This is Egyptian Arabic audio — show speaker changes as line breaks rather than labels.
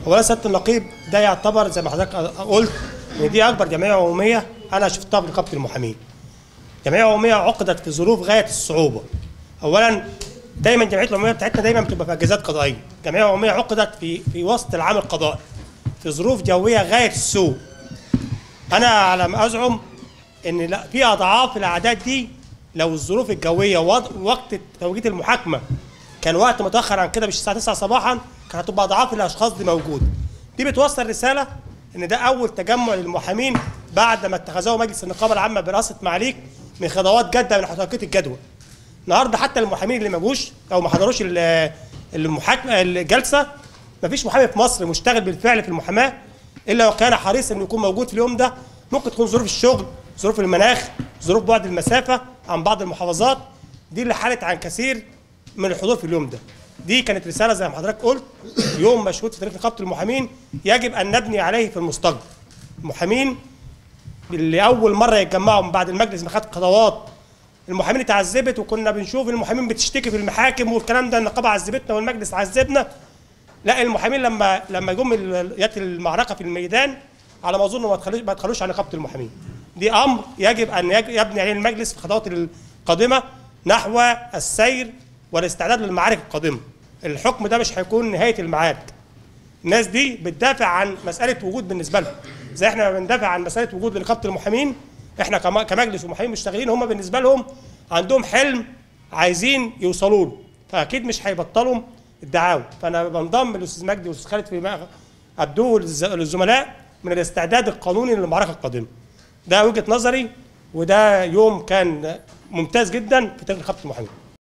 اولا سياده النقيب ده يعتبر زي ما حضرتك قلت ان دي اكبر جمعيه عموميه انا شفتها في نقابه المحامين. جمعيه عموميه عقدت في ظروف غايه الصعوبه. اولا دايما الجمعيات العموميه بتاعتنا دايما بتبقى في اجازات قضائيه. جمعيه عموميه عقدت في في وسط العام القضائي. في ظروف جويه غايه السوء. انا على ما ازعم ان لا في اضعاف الاعداد دي لو الظروف الجويه وض- وقت توقيت المحاكمه كان وقت متاخر عن كده مش الساعه 9 صباحا كانت هتبقى اضعاف الاشخاص دي موجوده دي بتوصل رساله ان ده اول تجمع للمحامين بعد ما اتخذوه مجلس النقابه العامه برئاسه معاليك من خطوات جاده من توقيت الجدول النهارده حتى المحامين اللي ما جوش او ما حضروش ال- المحاكمه الجلسه ما فيش محامي في مصر مشتغل بالفعل في المحاماه الا وكان حريص انه يكون موجود في اليوم ده ممكن تكون ظروف الشغل ظروف المناخ ظروف بعد المسافه عن بعض المحافظات دي اللي حالت عن كثير من الحضور في اليوم ده دي كانت رساله زي ما حضرتك قلت يوم مشهود في تاريخ نقابه المحامين يجب ان نبني عليه في المستقبل المحامين اللي اول مره يتجمعوا من بعد المجلس ما خد خطوات المحامين اتعذبت وكنا بنشوف المحامين بتشتكي في المحاكم والكلام ده النقابه عذبتنا والمجلس عذبنا لا المحامين لما لما جم ال- جت المعركه في الميدان على ما اظن ما تخلوش ما تخلوش على نقابه المحامين دي امر يجب ان يج- يبني عليه المجلس في الخطوات القادمه نحو السير والاستعداد للمعارك القادمه الحكم ده مش هيكون نهايه المعارك الناس دي بتدافع عن مساله وجود بالنسبه لهم زي احنا ما بندافع عن مساله وجود لنقابه المحامين احنا كم- كمجلس ومحامين مشتغلين هم بالنسبه لهم عندهم حلم عايزين يوصلوا له فاكيد مش هيبطلوا الدعاوى فانا بنضم للاستاذ مجدي والاستاذ خالد في ابدو للزملاء من الاستعداد القانوني للمعركه القادمه ده وجهه نظري وده يوم كان ممتاز جدا في تاريخ نقابه المحامين